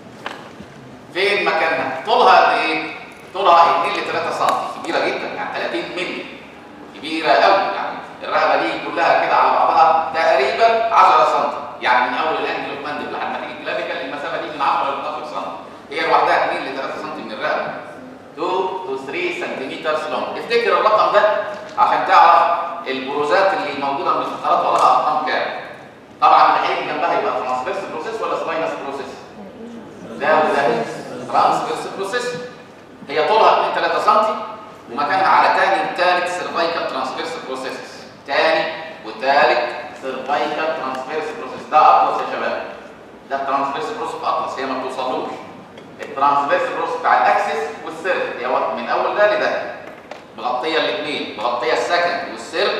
فين مكانها طولها قد ايه طولها 2 ل 3 سم كبيره جدا يعني 30 مللي كبيره قوي يعني الرقبه دي كلها كده على بعضها تقريبا 10 سم يعني من اول الانجل اوف ماندل لحد ما تيجي كلافيكال المسافه دي من 10 ل 12 سم هي لوحدها 2 ل 3 سم من الرقبه 2 تو 3 سنتيمتر لونج افتكر الرقم ده عشان تعرف البروزات اللي موجوده من الفقرات وراها ارقام كام طبعا اللي هيجي جنبها يبقى ترانسفيرس بروسيس ولا سباينس بروسيس ده وده ترانسفيرس بروسيس هي طولها 2 3 سم ومكانها على ثاني وثالث سيرفايكال ترانسفيرس بروسيس ثاني وثالث سيرفايكال ترانسفيرس بروسيس ده اطلس يا شباب ده الترانسفيرس بروسيس اطلس هي ما بتوصلوش الترانسفيرس بروسيس بتاع الاكسس والسيرف هي من اول ده لده مغطيه الاثنين مغطيه السكند والسيرف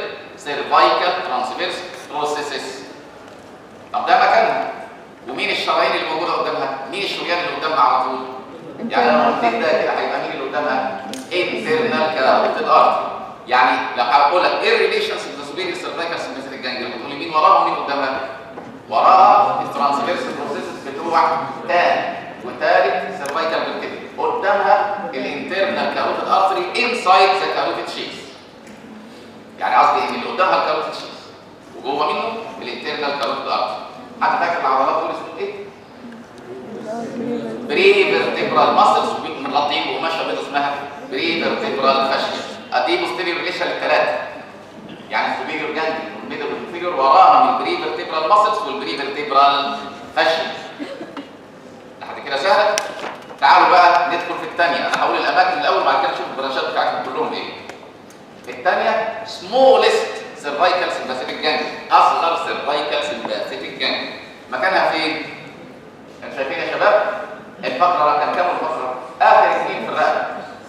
سيرفايكال ترانسفيرس بروسيسز طب ده مكانها ومين الشرايين اللي موجوده الشريان اللي قدامها على طول يعني لو قلت ده كده هيبقى مين اللي قدامها internal carotid artery يعني لو هقول لك ايه الريليشنز اوف ذا سوبيريور سيرفايكال سمباثيك جانجل بتقول لي مين وراها ومين قدامها وراها الترانسفيرس بروسيسز بتوع تاني وثالث سيرفايكال فيرتيبري قدامها الانترنال كاروتيد ارتري انسايد ذا كاروتيد شيس يعني قصدي ان اللي قدامها الكاروتيد شيس وجوه منه الانترنال كاروتيد ارتري حد فاكر العضلات دول اسمهم ايه؟ بري فيرتيبرال ماسلز مغطين بقماشه بيضاء اسمها بري فيرتيبرال فاشيا دي بوستيريور ريليشن للثلاثه يعني السوبيريور جانجل والميدل والانفيريور وراها من البري فيرتيبرال ماسلز والبري فيرتيبرال فاشيا لحد كده سهله تعالوا بقى ندخل في الثانيه انا هقول الاماكن الاول بعد كده نشوف البرانشات بتاعتهم كلهم ايه الثانيه سمولست سيرفايكال سمباثيك جانجل اصغر سيرفايكال سمباثيك جانجل مكانها فين انتوا شايفين يا شباب الفقره كان كام الفقره اخر اثنين في الرقبه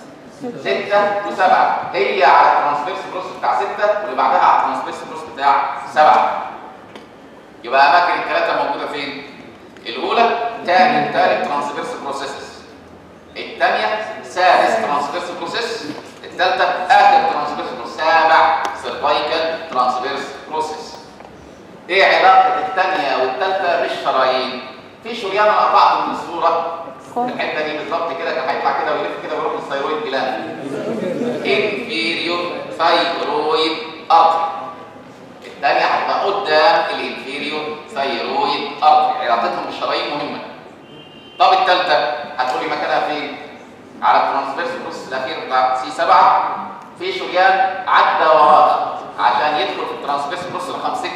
ستة وسبعة هي على الترانسفيرس بروس بتاع ستة واللي بعدها على الترانسفيرس بروس بتاع سبعة يبقى أماكن الثلاثة موجودة فين؟ الأولى تاني تالت ترانسفيرس بروسيسز الثانية سادس ترانسفيرس بروسيس الثالثة آخر ترانسفيرس بروسيس سابع سيرفايكال ترانسفيرس بروسيس ايه علاقة الثانية والثالثة بالشرايين؟ في شريان انا قطعته من الصورة في الحتة دي بالظبط كده كان هيطلع كده ويلف كده ويروح للثيرويد جلاند inferior thyroid artery الثانية هتبقى قدام الانفيريور ثايرويد ارتري علاقتهم بالشرايين مهمة طب الثالثة هتقولي مكانها فين؟ على الترانسفيرس بروس الاخير بتاع سي 7 في شريان عدى وراها عشان يدخل في الترانسفيرس بروس رقم 6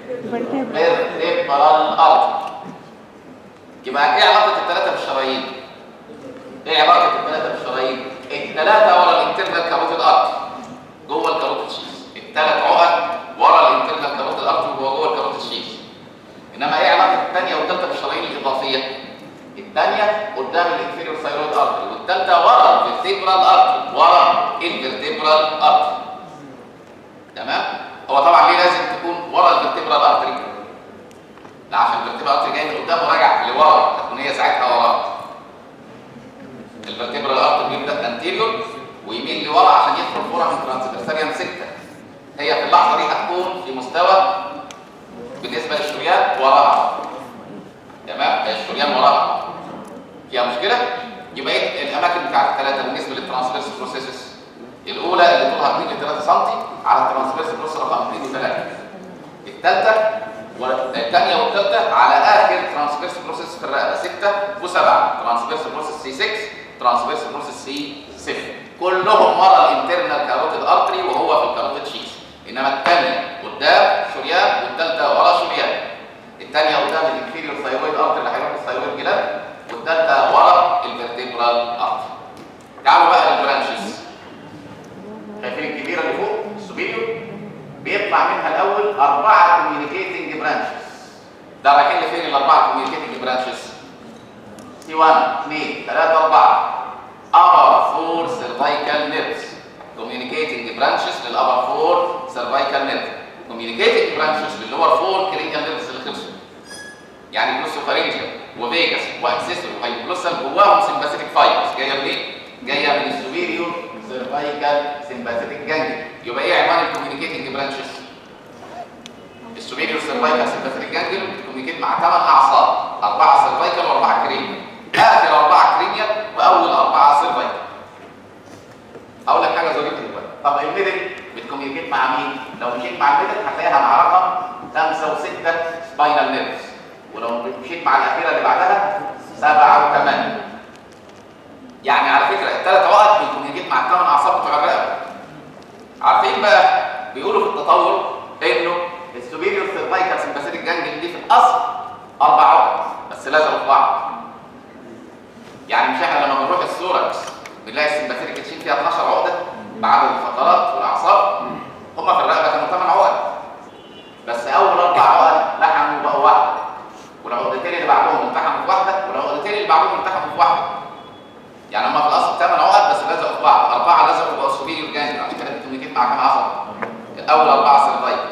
فيرتيبرال ارتري يبقى ايه علاقة الثلاثة بالشرايين؟ ايه علاقة الثلاثة بالشرايين؟ الثلاثة ورا الانترنال كاروتيد ارتري جوه الكاروتيد شيز الثلاث عقد ورا الانترنال كاروتيد ارتري وهو جوه الكاروتيد شيز انما ايه علاقة الثانية والثالثة بالشرايين الإضافية؟ الثانية قدام الانفيريور ثايرويد ارتري والثالثة ورا الفيرتيبرال ارتري ورا الفيرتيبرال ارتري تمام؟ هو طبعا ليه لازم تكون ورا الفيرتيبرال ارتري؟ لا عشان الفيرتيبرال ارتري جاي من قدام وراجع لورا تكون هي ساعتها ورا الفيرتيبرال ارتري بيبدا انتيريور ويميل لورا عشان يدخل فورا من ترانسفيرساريان 6 هي في اللحظه دي هتكون في مستوى بالنسبه للشريان وراها تمام هي الشريان وراها فيها مشكله يبقى ايه الاماكن بتاعت الثلاثه بالنسبه للترانسفيرس بروسيسز الاولى اللي طولها 2 ل 3 سم على الترانسفيرس بروسيس رقم 2 و 3 الثالثه والثانيه والثالثه على اخر ترانسفيرس بروسيس في الرقبه 6 و7 ترانسفيرس بروسيس سي 6 ترانسفيرس بروسيس سي 7 كلهم ورا الانترنال كاروتيد ارتري وهو في الكاروتيد شيس انما الثانيه قدام شريان والثالثه ورا شريان الثانيه قدام الانفيريور ثايرويد ارتري اللي هيروح الثايرويد جلاند والثالثه ورا الفيرتيبرال ارتري تعالوا بقى للبرانشز شايفين الكبيره اللي فوق السوبيريور بيطلع منها الاول اربعه كوميونيكيتنج برانشز ده رايحين لفين الاربعه كوميونيكيتنج برانشز سي 1 2 3 4 upper four cervical nerves communicating branches للupper four cervical nerves communicating branches للlower four cranial nerves اللي خلصوا يعني جلوسوفارينجيال وفيجاس واكسسور وهايبوجلوسال جواهم سمباثيك فايبرز جايه منين؟ جايه من السوبيريور سيرفايكال سمباثيك جانجل يبقى ايه عنوان الكوميونيكيتنج برانشز؟ السوبيريور سيرفايكال سمباثيك جانجل بتكوميونيكيت مع ثمان اعصاب اربعه سيرفايكال واربعه كرينيال اخر اربعه كرينيال واول اربعه سيرفايكال اقول لك حاجه ظريفه دلوقتي طب الميدل بتكوميونيكيت مع مين؟ لو مشيت مع الميدل هتلاقيها مع رقم 5 و6 سباينال نيرفز ولو مشيت مع الاخيره اللي بعدها 7 و8 يعني على فكره الثلاث عقد بتكوميونيكيت مع الثمان اعصاب بتوع الرقبه عارفين بقى بيقولوا في التطور انه السوبيريور سيرفايكال سمباثيك جانجل دي في الاصل اربع عقد بس لازقوا في بعض يعني مش احنا لما بنروح السوركس بنلاقي السمباثيك تشين فيها 12 عقده بعدد الفقرات والاعصاب هم في الرقبه كانوا 8 عقد بس اول اربع عقد لحموا بقوا واحده والعقدتين اللي بعدهم التحموا في واحده والعقدتين اللي بعدهم التحموا في واحده يعني هم في الاصل 8 عقد بس لزقوا في بعض اربعه لزقوا بقوا سوبيريور جانجل عشان كده بتكوميونيكيت مع كام عصب الاول اربعه سيرفايكال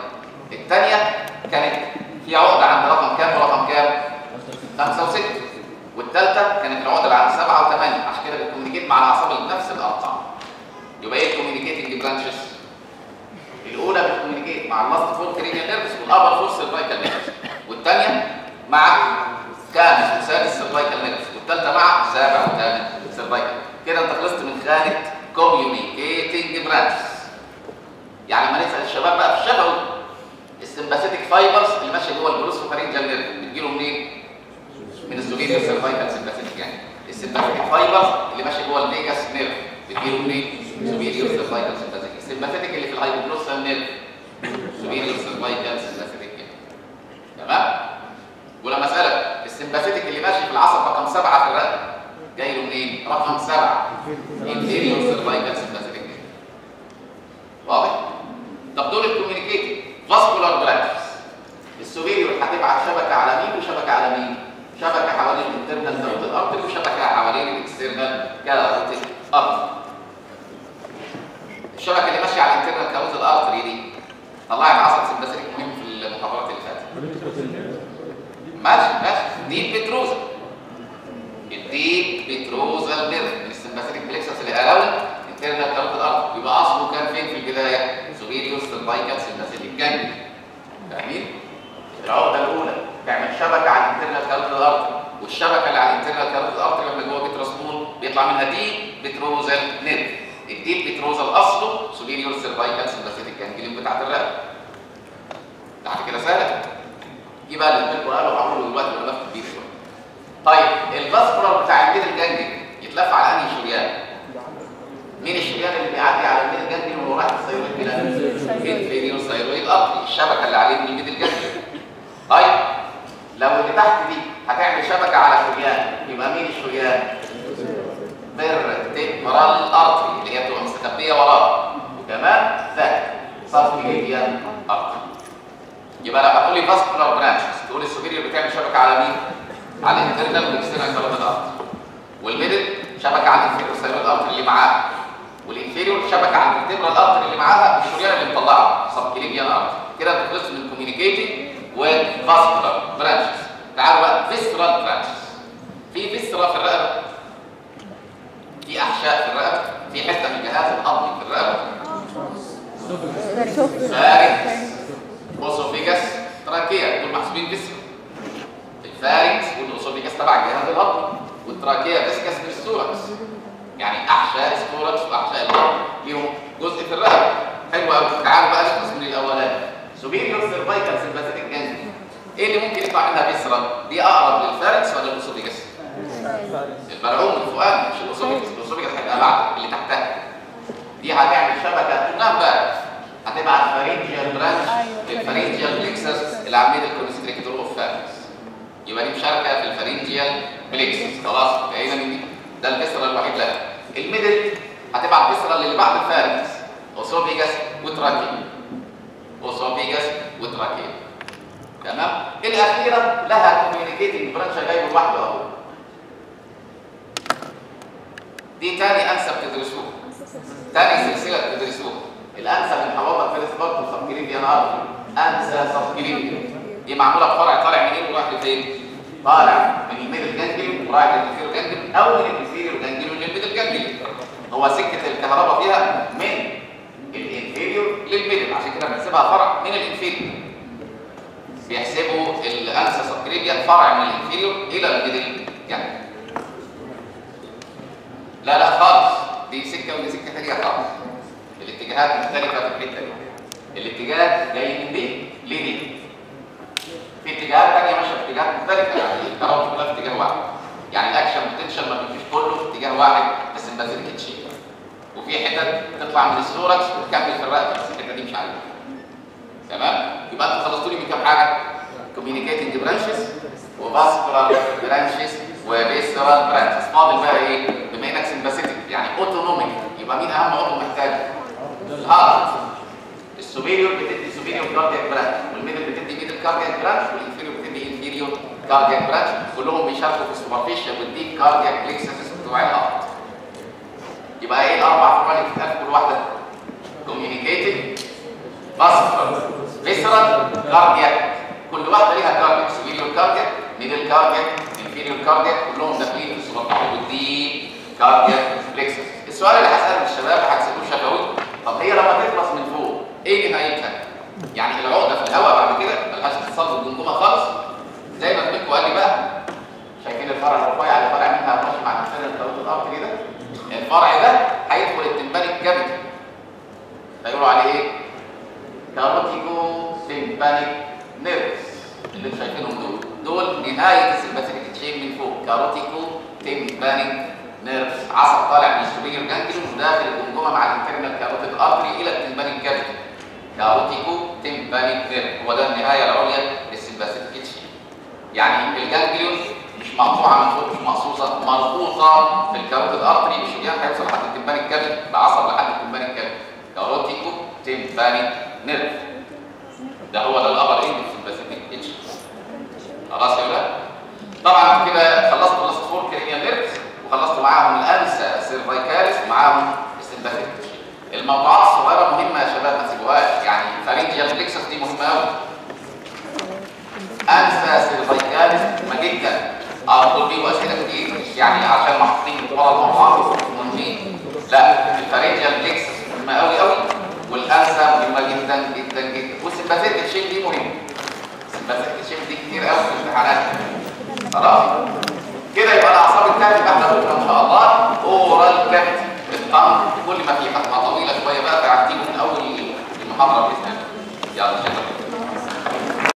الثانيه كانت في عقده عند رقم كام ورقم كام؟ خمسه وسته والثالثه الثالثه كانت العقده اللي عند 7 و8 عشان كده بتكومينيكيت مع الاعصاب اللي بنفس الارقام يبقى ايه الكوميونيكيتنج برانشز الاولى بتكوميونيكيت مع اللاست فور كرينيال نيرفز والابر فور سيرفايكال نيرفز والثانيه مع خامس وسادس سيرفايكال نيرفز والثالثه مع سابع وثامن سيرفايكال كده انت خلصت من خانه كوميونيكيتنج برانشز يعني لما نسال الشباب بقى في الشفوي السمباثيتك فايبرز اللي ماشيه جوه الجلوسوفارينجال نيرف بتجيله منين؟ من السوبيريور سيرفايكال سمباثيتك يعني السمباثيتك فايبرز اللي ماشيه جوه الفيجاس نيرف بتجيله منين؟ سوبيريور سيرفايكال سمباثيتك السمباثيتك اللي في الهايبوجلوسال نيرف سوبيريور سيرفايكال سمباثيتك تمام؟ ولما اسالك السمباثيتك اللي ماشي في العصب رقم سبعه في الرقبه جاي له منين؟ رقم سبعه انفيريور سيرفايكال سمباثيتك واضح؟ طب دول الكوميونيكيتنج فاسكولار برانشز السوبيريور هتبعت شبكه على مين وشبكه على مين؟ شبكه حوالين الانترنال كاروتيد ارتري وشبكه حوالين الاكسترنال كاروتيد ارتري الشبكه اللي ماشيه على الانترنال كاروتيد ارتري دي طلعت عصب سمباثيك مهم في المحاضرات اللي فاتت ماشي ماشي دي بتروزا الديب بتروزال نيرف من السمباثيك بليكسس اللي اراوند انترنال كاروتيد ارتري يبقى اصله كان فين في البدايه؟ سوبيريور سيرفايكال سمباثيك جانجلي فاهمين؟ العقده الاولى تعمل شبكه على الانترنال كاروتيد ارتري والشبكه اللي على الانترنال كاروتيد ارتري لما جوه بترسبول بيطلع منها دي بتروزال نيرف الديب بتروزال اصله سوبيريور سيرفايكال سمباثيك جانجلي بتاعت الرقبه بعد كده سهله يبقى اللي بيقولوا قالوا عمرو دلوقتي ولا لف كبير شويه طيب الفاسكولار بتاع الميدل جانجلي يتلف على انهي شريان؟ مين الشريان اللي بيعدي على الميدل جانجلي وهو رايح الثيرويد جلاند؟ الفيريور ثيرويد ارتري الشبكه اللي عليه من الميدل جانجلي طيب لو اللي تحت دي هتعمل شبكه على شريان يبقى مين الشريان؟ فيرتيبرال ارتري اللي هي بتبقى مستخبيه وراه وكمان ذاك سبكليفيان ارتري يبقى لو هتقول لي فاسكولار برانشز تقول السوبيريور بتعمل شبكه على مين؟ على الانترنال والاكسترنال كاروتيد ارتري والميدل شبكه على الانفيريور ثيرويد ارتري اللي معاه والانفيريور شبكه على الفيرتيبرال ارتري اللي معاها والشريان اللي مطلعه سبكليفيان ارتري كده انت خلصت من كوميونيكيتنج وفاسكولار برانشز تعالوا بقى فيسترال برانشز في فيسترا في الرقبه في احشاء في الرقبه في حته من الجهاز الهضمي في الرقبه فارنكس اوسوفيجاس تراكيا دول محسوبين فيسترا الفارنكس والاوسوفيجاس تبع الجهاز الهضمي والتراكيا فيسكاس بالثوركس يعني احشاء الثوركس واحشاء الهضم ليهم جزء في الرقبه حلو قوي تعالوا بقى نخلص من الاولاني سوبيريور سيرفايكال سيمباثيك جانجلي ايه اللي ممكن يطلع منها فيسرا دي اقرب للفارنكس ولا الاوسوفيجاس البلعوم الفؤاد مش الاوسوفيجاس الاوسوفيجاس هيبقى بعد اللي تحتها دي هتعمل شبكه تنام بقى هتبقى الفارنجيال برانش الفارنجيال بليكسس اللي عاملين الكونستريكتور اوف فارنكس يبقى دي مشاركه في الفارنجيال بليكسس خلاص انتهينا من دي ده الفيسرا الوحيد لها الميدل هتبقى الفيسرا اللي بعد الفارنكس اوسوفيجاس وتراكيا اوسوفيجاس وتراكيا تمام الاخيره لها كوميونيكيتنج برانش جايبه لوحده اهو دي تاني انسب تدرسوها تاني سلسله تدرسوها الانسب من حوضه فيرست بارت وسبكليفيان ارتري انسى سبكليفيان دي معموله بفرع طالع منين ورايح لفين؟ طالع من الميدل جانجلي ورايح للانفيريور جانجلي او من الانفيريور جانجلي للميدل جانجلي هو سكه الكهرباء فيها من الانفيريور للميدل عشان كده بنحسبها فرع من الانفيريور بيحسبوا الانسا سبكليفيان فرع من الانفيريور الى الميدل جانجلي لا لا خالص دي سكه ودي سكه ثانيه خالص الاتجاهات مختلفه في الحته دي الاتجاه جاي من دي لدي في اتجاهات ثانيه ماشيه في اتجاهات مختلفه يعني الكهرباء كلها في اتجاه واحد يعني الاكشن بوتنشال ما بيمشيش كله في اتجاه واحد بس البازيليك تشيل وفي حتت تطلع من الثوركس وتكمل في الرقبه بس الحته دي مش عارف تمام يبقى انتوا خلصتوا لي من كام حاجه كوميونيكيتنج برانشز وفاسكولار برانشز وفيسرال برانشز فاضل بقى ايه بما انك سمباثيتك يعني اوتونوميك يبقى مين اهم عضو محتاج الهارت السوبيريور بتدي سوبيريور كاردياك برانش والميدل بتدي ميدل كاردياك برانش والانفيريور بتدي انفيريور كاردياك برانش كلهم بيشاركوا في السوبرفيشال والديب كاردياك بليكسس بتوع الهارت يبقى ايه الاربع فروع اللي بتتقال في كل واحده كوميونيكيتنج فاسكولار فيسرال كاردياك كل واحده ليها كاردياك سوبيريور كاردياك ميدل كاردياك انفيريور كاردياك كلهم داخلين في السوبر والدي كاردياك بليكسس السؤال اللي هساله للشباب هتسالوه شفوي طب هي لما تخلص من فوق ايه نهايتها؟ يعني العقده في الهواء بعد كده ملهاش اتصال بالجمجمه خالص زي ما زميلكم قال لي بقى شايفين الفرع الرفيع اللي طالع منها ماشي مع نفسنا الكاروت الارض كده الفرع ده هيدخل التمبانيك كافيتي هيقولوا عليه ايه؟ كاروتيكو تمبانيك نيرفز اللي انتم شايفينهم دول دول نهايه السمباثيك تشين من فوق كاروتيكو تمبانيك نيرفز عصب طالع من السوبيريور جانجليون وداخل الجمجمه مع الانترنال كاروتيد ارتري الى التمبانيك كافيتي كاروتيكو تمبانيك نيرف هو ده النهايه العليا للسمباثيك تشين يعني الجانجليون مش مقطوعه من فوق مش مقصوصه مربوطه في الكاروتيد ارتري مش الجهاز هيوصل لحد التمبانيك كافيتي بعصب لحد التمبانيك كافيتي كاروتيكو تمبانيك نيرف ده هو ده الابر اند في السمباثيك تشين خلاص يا ولاد طبعا كده خلصت بلس فور كرينيال نيرفز وخلصت معاهم الانسا سيرفايكاليس ومعاهم السمباثيك الموضوعات الصغيره مهمه يا شباب ما تسيبوهاش يعني فارنجيال بليكسس دي مهمه قوي انسا سيرفايكاليس مهمه جدا اه دول بيبقوا اسئله كتير مش يعني عشان محطوطين ورا الموضوعات مهمين لا الفارنجيال بليكسس مهمه قوي قوي والانسا مهمه جدا جدا جدا والسمباثيك تشين دي مهمه السمباثيك تشين دي كتير قوي في الامتحانات خلاص كده يبقى الاعصاب الثانيه يبقى احنا بكره ان شاء الله اورال كافيتي الطنج كل ما فيه حتى طويله شويه بقى تعديه من اول المحاضره باذن الله يلا شكرا